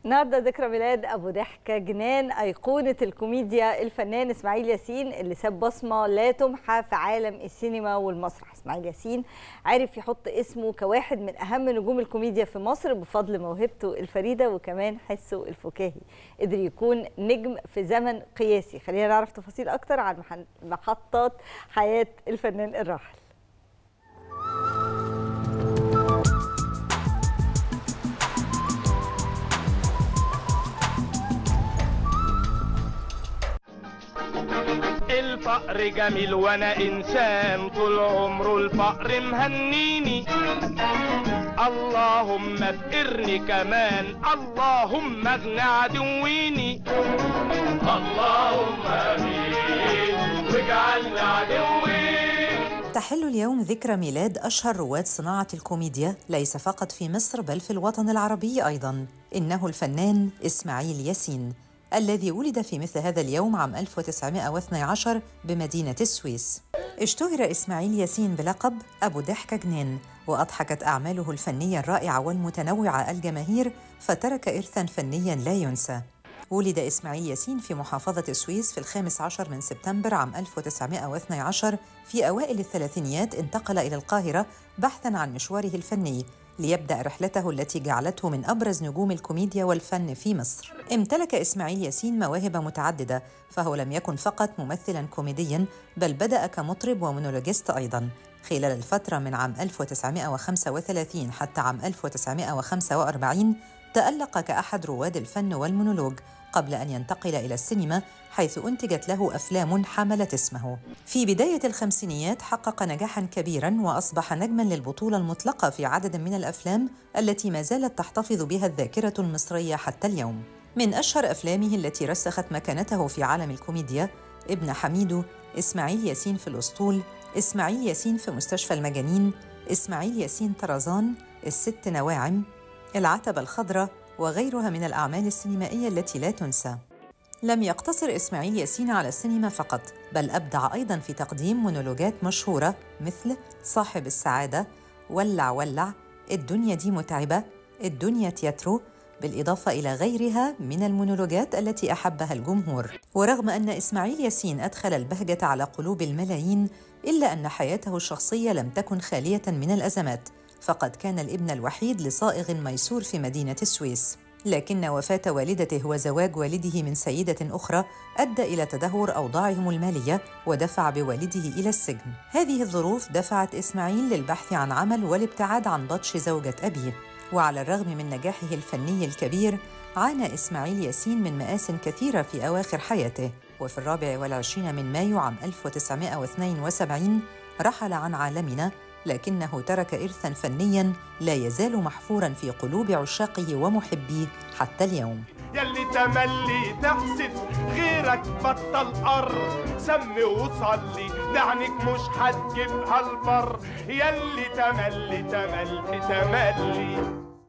النهارده ذكرى ميلاد ابو ضحكه جنان ايقونه الكوميديا الفنان اسماعيل ياسين اللي ساب بصمه لا تمحى في عالم السينما والمسرح اسماعيل ياسين عرف يحط اسمه كواحد من اهم نجوم الكوميديا في مصر بفضل موهبته الفريده وكمان حسه الفكاهي قدر يكون نجم في زمن قياسي خلينا نعرف تفاصيل اكتر عن محطات حياه الفنان الراحل الفقر جميل وانا انسان طول عمره الفقر مهنيني اللهم افقرني كمان اللهم اغنى عدويني اللهم امين واجعلني عدوين تحل اليوم ذكرى ميلاد أشهر رواد صناعة الكوميديا ليس فقط في مصر بل في الوطن العربي أيضاً إنه الفنان إسماعيل ياسين الذي ولد في مثل هذا اليوم عام 1912 بمدينة السويس اشتهر إسماعيل ياسين بلقب أبو ضحكة جنان وأضحكت أعماله الفنية الرائعة والمتنوعة الجماهير فترك إرثاً فنياً لا ينسى ولد إسماعيل ياسين في محافظة السويس في الخامس عشر من سبتمبر عام 1912 في أوائل الثلاثينيات انتقل إلى القاهرة بحثاً عن مشواره الفني ليبدأ رحلته التي جعلته من أبرز نجوم الكوميديا والفن في مصر امتلك إسماعيل ياسين مواهب متعددة فهو لم يكن فقط ممثلاً كوميدياً بل بدأ كمطرب ومونولوجيست أيضاً خلال الفترة من عام 1935 حتى عام 1945 تألق كأحد رواد الفن والمونولوج قبل أن ينتقل إلى السينما حيث أنتجت له أفلام حملت اسمه. في بداية الخمسينيات حقق نجاحاً كبيراً وأصبح نجماً للبطولة المطلقة في عدد من الأفلام التي ما زالت تحتفظ بها الذاكرة المصرية حتى اليوم. من أشهر أفلامه التي رسخت مكانته في عالم الكوميديا ابن حميدو، إسماعيل ياسين في الأسطول، إسماعيل ياسين في مستشفى المجانين، إسماعيل ياسين طرزان، الست نواعم، العتبة الخضراء وغيرها من الأعمال السينمائية التي لا تنسى. لم يقتصر إسماعيل ياسين على السينما فقط، بل أبدع أيضاً في تقديم مونولوجات مشهورة مثل صاحب السعادة، ولع ولع، الدنيا دي متعبة، الدنيا تياترو، بالإضافة إلى غيرها من المونولوجات التي أحبها الجمهور. ورغم أن إسماعيل ياسين أدخل البهجة على قلوب الملايين، إلا أن حياته الشخصية لم تكن خالية من الأزمات. فقد كان الابن الوحيد لصائغ ميسور في مدينة السويس لكن وفاة والدته وزواج والده من سيدة أخرى أدى إلى تدهور أوضاعهم المالية ودفع بوالده إلى السجن هذه الظروف دفعت إسماعيل للبحث عن عمل والابتعاد عن بطش زوجة أبيه وعلى الرغم من نجاحه الفني الكبير عانى إسماعيل ياسين من مآس كثيرة في أواخر حياته وفي الرابع والعشرين من مايو عام 1972 رحل عن عالمنا لكنه ترك إرثاً فنياً لا يزال محفوراً في قلوب عشاقه ومحبيه حتى اليوم يلي تملي تحسد غيرك بطل قر سمي وصلي دعنك مش هتجيبها البر يلي تملي تملي تملي